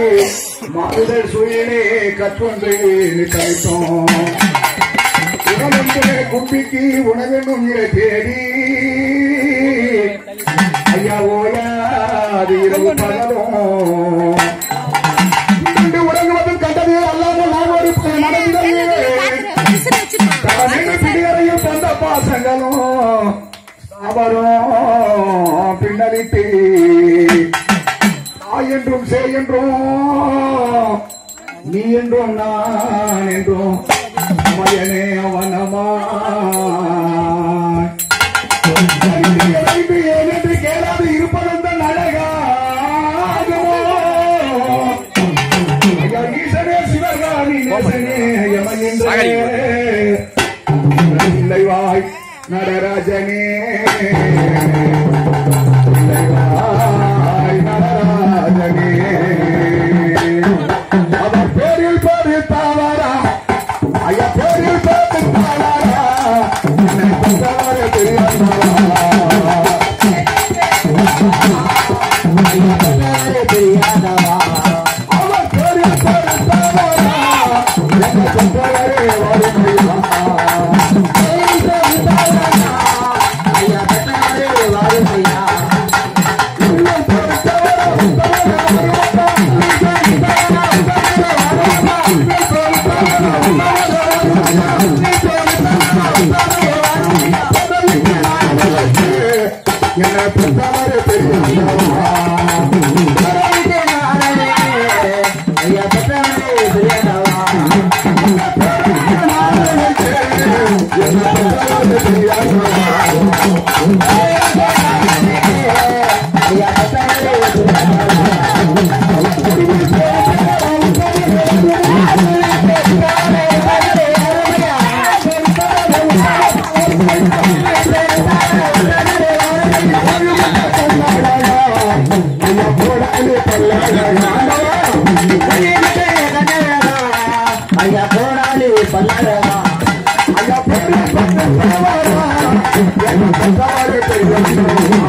மாறுதல் சுயிலே கற்கொண்டு தவித்தோம் உணவென்பே கும்பிக்கு உணவென்னும் இரை தேடி ஐயா ஓயாது இரவு பகலும் கண்டு உறங்குவதும் கண்டது அல்லாமல் நான் ஒரு நடந்தது கடமைக்கு பிடியறையும் சொந்த பாசங்களும் அவரும் பின்னரிட்டு தாய் என்றும் சே என்றும் நீ என்றும் நான் என்றும் மயனே அவனமா ஏனென்று கேளாது இருப்பதந்த நலகாகுமோ ஐயா, ஈசனே சிவகாமி நேசனே யமயேந்திரனே இல்லைவாய் நடராஜனே இல்லைவாய் நடராஜனே அவர் பேரில் பேரு தாவாரா ஐயா பேரில் பேரு தாவாரா என்னை கொண்டவரே தெரியாதா அவர் பேரில் பேரு தாவாரா என்னை கொண்டவரே வருமையா என்ன பெற்றவரே பெரியவரா ஐயா போராளி பல்லரமா ஐயா பெரிய பெற்றவரா என்ன பெற்றவரே பெரியவரா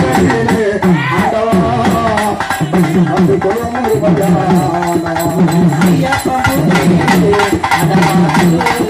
ஐயா ஆதவாசி